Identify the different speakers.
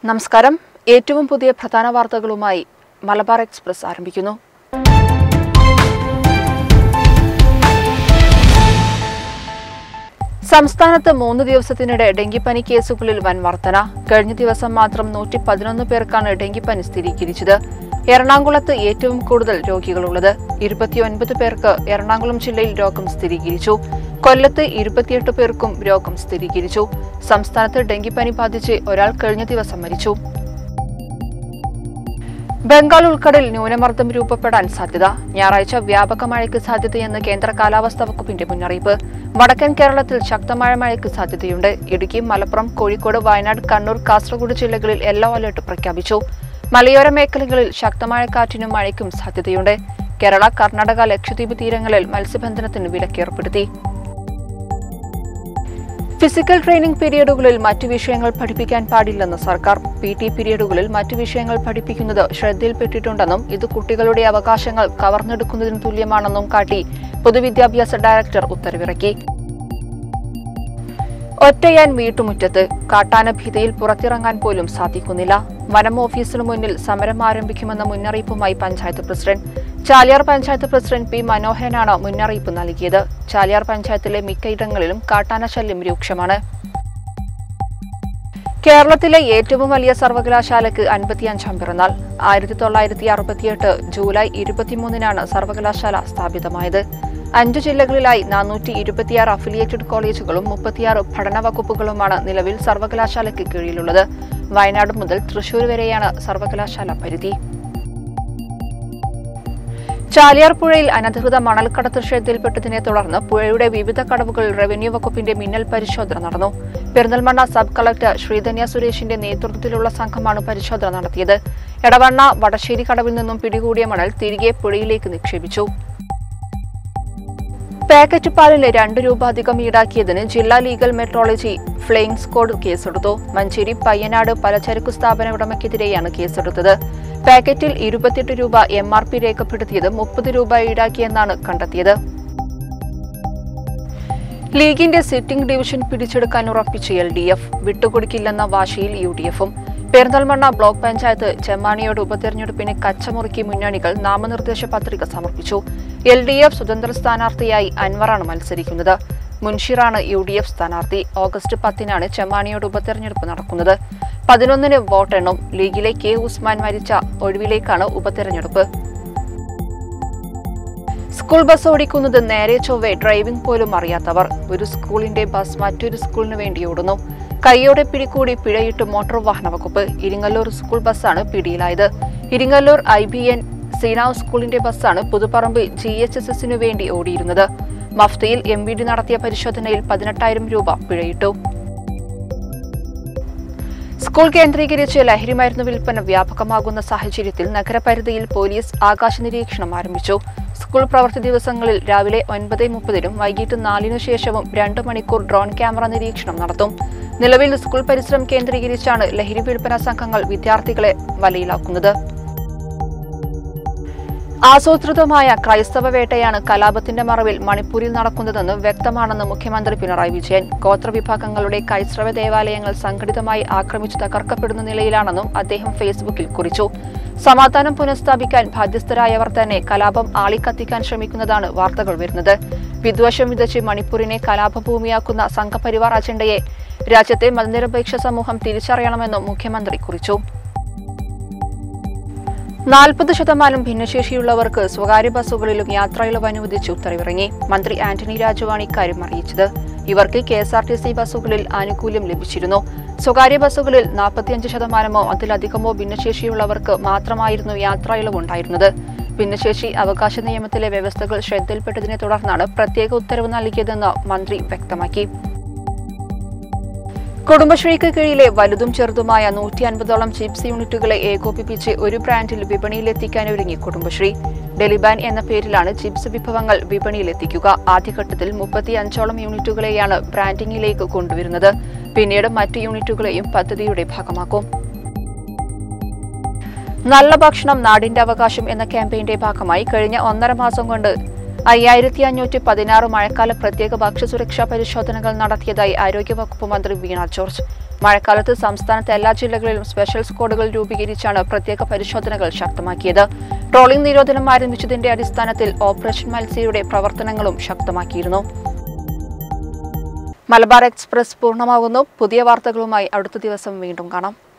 Speaker 1: നമസ്കാരം ഏറ്റവും പുതിയ പ്രധാന വാർത്തകളുമായി മലബാർ എക്സ്പ്രസ് ആരംഭിക്കുന്നു സംസ്ഥാനത്ത് മൂന്ന് ദിവസത്തിനിടെ ഡെങ്കിപ്പനി കേസുകളിൽ വൻ വർധന കഴിഞ്ഞ ദിവസം മാത്രം നൂറ്റി പതിനൊന്ന് പേർക്കാണ് ഡെങ്കിപ്പനി സ്ഥിരീകരിച്ചത് എറണാകുളത്ത് ഏറ്റവും കൂടുതൽ രോഗികളുള്ളത് ഇരുപത്തിയൊൻപത് പേർക്ക് എറണാകുളം ജില്ലയിൽ രോഗം സ്ഥിരീകരിച്ചു കൊല്ലത്ത് ഇരുപത്തിയെട്ട് പേർക്കും രോഗം സ്ഥിരീകരിച്ചു സംസ്ഥാനത്ത് ഡെങ്കിപ്പനി ബാധിച്ച് ഒരാൾ കഴിഞ്ഞ ദിവസം മരിച്ചു ബംഗാൾ ഉൾക്കടലിൽ ന്യൂനമർദ്ദം രൂപപ്പെടാൻ സാധ്യത ഞായറാഴ്ച വ്യാപക മഴയ്ക്ക് സാധ്യതയെന്ന് കേന്ദ്ര കാലാവസ്ഥാ വകുപ്പിന്റെ മുന്നറിയിപ്പ് വടക്കൻ കേരളത്തിൽ ശക്തമായ മഴയ്ക്ക് സാധ്യതയുണ്ട് ഇടുക്കി മലപ്പുറം കോഴിക്കോട് വയനാട് കണ്ണൂർ കാസർഗോഡ് ജില്ലകളിൽ യെല്ലോ അലർട്ട് പ്രഖ്യാപിച്ചു മലയോര മേഖലകളിൽ ശക്തമായ കാറ്റിനും മഴയ്ക്കും സാധ്യതയുണ്ട് കേരള കർണാടക ലക്ഷദ്വീപ് തീരങ്ങളിൽ മത്സ്യബന്ധനത്തിന് വിലക്കേർപ്പെടുത്തി ഫിസിക്കൽ ട്രെയിനിംഗ് പീരിയഡുകളിൽ മറ്റു വിഷയങ്ങൾ പഠിപ്പിക്കാൻ പാടില്ലെന്ന് സർക്കാർ പി ടി പീരിയഡുകളിൽ മറ്റു വിഷയങ്ങൾ പഠിപ്പിക്കുന്നത് ശ്രദ്ധയിൽപ്പെട്ടിട്ടുണ്ടെന്നും ഇത് കുട്ടികളുടെ അവകാശങ്ങൾ കവർന്നെടുക്കുന്നതിന് തുല്യമാണെന്നും കാട്ടി പൊതുവിദ്യാഭ്യാസ ഡയറക്ടർ ഉത്തരവിറക്കി ഒറ്റയാൻ വീട്ടുമുറ്റത്ത് കാട്ടാന ഭീതിയിൽ പുറത്തിറങ്ങാൻ പോലും സാധിക്കുന്നില്ല വനം ഓഫീസിനു മുന്നിൽ സമരം ആരംഭിക്കുമെന്ന മുന്നറിയിപ്പുമായി panchayat president Chaliyar panchayat president P മനോഹരനാണ് മുന്നറിയിപ്പ് നൽകിയത് ചാലിയാർ പഞ്ചായത്തിലെ മിക്കയിടങ്ങളിലും കാട്ടാന ശല്യം രൂക്ഷമാണ് കേരളത്തിലെ ഏറ്റവും വലിയ സർവകലാശാലയ്ക്ക് അൻപത്തിയഞ്ചാം പിറന്നാൾ ആയിരത്തി തൊള്ളായിരത്തി അറുപത്തിയെട്ട് ജൂലൈ ഇരുപത്തിമൂന്നിനാണ് സർവകലാശാല സ്ഥാപിതമായത് അഞ്ചു ജില്ലകളിലായി നാനൂറ്റി ഇരുപത്തിയാറ് അഫിലിയേറ്റഡ് കോളേജുകളും മുപ്പത്തിയാറ് പഠന വകുപ്പുകളുമാണ് നിലവിൽ സർവകലാശാലയ്ക്ക് കീഴിലുള്ളത് വയനാട് മുതൽ തൃശൂർ വരെയാണ് സർവകലാശാല പരിധി ചാലിയാർ പുഴയിൽ അനധികൃത മണൽക്കടത്ത് ശ്രദ്ധയിൽപ്പെട്ടതിനെ തുടർന്ന് പുഴയുടെ വിവിധ കടവുകളിൽ റവന്യൂ വകുപ്പിന്റെ മിന്നൽ പരിശോധന നടന്നു പെരിന്തൽമണ്ണ സബ് കളക്ടർ ശ്രീധന്യ സുരേഷിന്റെ നേതൃത്വത്തിലുള്ള സംഘമാണ് പരിശോധന നടത്തിയത് എടവണ്ണ വടശ്ശേരി കടവിൽ നിന്നും പിടികൂടിയ മണൽ തിരികെ പുഴയിലേക്ക് നിക്ഷേപിച്ചു പാക്കറ്റ് പാലിന് രണ്ട് രൂപ അധികം ഈടാക്കിയതിന് ജില്ലാ ലീഗൽ മെട്രോളജി ഫ്ലെയിങ് സ്ക്വാഡ് കേസെടുത്തു മഞ്ചേരി പയ്യനാട് പലചരക്കു സ്ഥാപന ഉടമയ്ക്കെതിരെയാണ് കേസെടുത്തത് പാക്കറ്റിൽ ഇരുപത്തിയെട്ട് രൂപ എം ആർ പി രേഖപ്പെടുത്തിയത് മുപ്പത് രൂപ ഈടാക്കിയെന്നാണ് കണ്ടെത്തിയത് ലീഗിന്റെ സിറ്റിംഗ് ഡിവിഷൻ പിടിച്ചെടുക്കാൻ ഉറപ്പിച്ച എൽ ഡി എഫ് വിട്ടുകൊടുക്കില്ലെന്ന വാശിയിൽ യു ഡി എഫും പെരിന്തൽമണ്ണ ബ്ലോക്ക് പഞ്ചായത്ത് ചെമ്മാണിയോട് ഉപതെരഞ്ഞെടുപ്പിന് കച്ചമുറുക്കി മുന്നണികൾ നാമനിർദ്ദേശ പത്രിക സമർപ്പിച്ചു എൽ ഡി എഫ് സ്വതന്ത്ര സ്ഥാനാർത്ഥിയായി അൻവറാണ് മത്സരിക്കുന്നത് മുൻഷിറാണ് യു ഡി എഫ് സ്ഥാനാർത്ഥി ഓഗസ്റ്റ് പത്തിനാണ് ചെമ്മാണിയോട് ഉപതെരഞ്ഞെടുപ്പ് നടക്കുന്നത് പതിനൊന്നിന് വോട്ടെണ്ണും ലീഗിലെ കെ ഉസ്മാൻ മരിച്ച ഒഴിവിലേക്കാണ് ഉപതെരഞ്ഞെടുപ്പ് സ്കൂൾ ബസ് ഓടിക്കുന്നത് നേരെ ചൊവ്വെ ഡ്രൈവിംഗ് പോലും അറിയാത്തവർ ഒരു സ്കൂളിന്റെ ബസ് മറ്റൊരു സ്കൂളിന് വേണ്ടി ഓടുന്നു കൈയോടെ പിടികൂടി പിഴയിട്ട് മോട്ടോർ വാഹന വകുപ്പ് ഇരിങ്ങല്ലൂർ സ്കൂൾ ബസ്സാണ് പിടിയിലായത് ഇരിങ്ങല്ലൂർ ഐ ബി എൻ സീനാവ് സ്കൂളിന്റെ ബസ്സാണ് പുതുപ്പറമ്പ് ജി എച്ച് എസ് എസിനു വേണ്ടി ഓടിയിരുന്നത് മഫ്തയിൽ എം വി ഡി നടത്തിയ പരിശോധനയിൽ പതിനെട്ടായിരം രൂപ പിഴയിട്ടു സ്കൂൾ കേന്ദ്രീകരിച്ച് ലഹരിമരുന്ന് വിൽപ്പന വ്യാപകമാകുന്ന സാഹചര്യത്തിൽ നഗരപരിധിയിൽ പോലീസ് ആകാശ നിരീക്ഷണം ആരംഭിച്ചു സ്കൂൾ പ്രവൃത്തി ദിവസങ്ങളിൽ രാവിലെ ഒൻപത് മുപ്പതിനും വൈകിട്ട് നാലിനു ശേഷവും രണ്ട് മണിക്കൂർ ഡ്രോൺ ക്യാമറ നിരീക്ഷണം നടത്തും നിലവിൽ സ്കൂൾ പരിസരം കേന്ദ്രീകരിച്ചാണ് ലഹരി വിൽപ്പന സംഘങ്ങൾ വിദ്യാർത്ഥികളെ വലയിലാക്കുന്നത് ആസൂത്രിതമായ ക്രൈസ്തവ വേട്ടയാണ് കലാപത്തിന്റെ മറവിൽ മണിപ്പൂരിൽ നടക്കുന്നതെന്ന് വ്യക്തമാണെന്ന് മുഖ്യമന്ത്രി പിണറായി വിജയൻ ഗോത്രവിഭാഗങ്ങളുടെ ക്രൈസ്തവ ദേവാലയങ്ങൾ സംഘടിതമായി ആക്രമിച്ചു തകർക്കപ്പെടുന്ന നിലയിലാണെന്നും അദ്ദേഹം ഫേസ്ബുക്കിൽ കുറിച്ചു സമാധാനം പുനഃസ്ഥാപിക്കാൻ ബാധ്യസ്ഥരായവർ തന്നെ കലാപം ആളിക്കത്തിക്കാൻ ശ്രമിക്കുന്നതാണ് വാർത്തകൾ വരുന്നത് വിദ്വേഷം വിതച്ച് മണിപ്പൂരിനെ കലാപഭൂമിയാക്കുന്ന സംഘപരിവാർ അജണ്ടയെ രാജ്യത്തെ മതനിരപേക്ഷ സമൂഹം തിരിച്ചറിയണമെന്നും മുഖ്യമന്ത്രി കുറിച്ചു നാൽപ്പത് ശതമാനം ഭിന്നശേഷിയുള്ളവർക്ക് സ്വകാര്യ ബസ്സുകളിലും യാത്രയിളവ് അനുവദിച്ച് ഉത്തരവിറങ്ങി മന്ത്രി ആന്റണി രാജുവാണ് ഇക്കാര്യം അറിയിച്ചത് ഇവർക്ക് K S R T C ബസ്സുകളിൽ ആനുകൂല്യം ലഭിച്ചിരുന്നു സ്വകാര്യ ബസ്സുകളിൽ നാൽപ്പത്തിയഞ്ച് ശതമാനമോ അതിലധികമോ ഭിന്നശേഷിയുള്ളവർക്ക് മാത്രമായിരുന്നു യാത്രയിളവ് ഉണ്ടായിരുന്നത് ഭിന്നശേഷി അവകാശ നിയമത്തിലെ വ്യവസ്ഥകൾ ശ്രദ്ധയിൽപ്പെട്ടതിനെ തുടർന്നാണ് പ്രത്യേക ഉത്തരവ് നൽകിയതെന്ന് മന്ത്രി വ്യക്തമാക്കി കുടുംബശ്രീക്ക് കീഴിലെ വലുതും ചെറുതുമായ നൂറ്റി അൻപതോളം ചിപ്സ് യൂണിറ്റുകളെ ഏകോപിപ്പിച്ച് ഒരു ബ്രാൻഡിൽ വിപണിയിലെത്തിക്കാനൊരുങ്ങി കുടുംബശ്രീ ഡെലിബാൻ എന്ന പേരിലാണ് ചിപ്സ് വിഭവങ്ങൾ വിപണിയിലെത്തിക്കുക ആദ്യഘട്ടത്തിൽ മുപ്പത്തിയഞ്ചോളം യൂണിറ്റുകളെയാണ് ബ്രാൻഡിംഗിലേക്ക് കൊണ്ടുവരുന്നത് പിന്നീട് മറ്റ് യൂണിറ്റുകളെയും പദ്ധതിയുടെ ഭാഗമാക്കും നല്ല ഭക്ഷണം നാടിന്റെ അവകാശം എന്ന ക്യാമ്പയിന്റെ ഭാഗമായി കഴിഞ്ഞ ഒന്നര മാസം കൊണ്ട് അയ്യായിരത്തി അഞ്ഞൂറ്റി പതിനാറ് മഴക്കാല പ്രത്യേക ഭക്ഷ്യസുരക്ഷാ പരിശോധനകൾ നടത്തിയതായി ആരോഗ്യവകുപ്പ് മന്ത്രി വീണ ജോർജ് മഴക്കാലത്ത് സംസ്ഥാനത്തെ എല്ലാ ജില്ലകളിലും സ്പെഷ്യൽ സ്ക്വാഡുകൾ രൂപീകരിച്ചാണ് പ്രത്യേക പരിശോധനകൾ ശക്തമാക്കിയത് ട്രോളിംഗ് നിരോധനം ആരംഭിച്ചതിന്റെ അടിസ്ഥാനത്തിൽ ഓപ്പറേഷൻ മത്സ്യയുടെ പ്രവർത്തനങ്ങളും ശക്തമാക്കിയിരുന്നു മലബാർ എക്സ്പ്രസ് പൂർണ്ണമാകുന്നു പുതിയ വാർത്തകളുമായി അടുത്ത ദിവസം വീണ്ടും കാണാം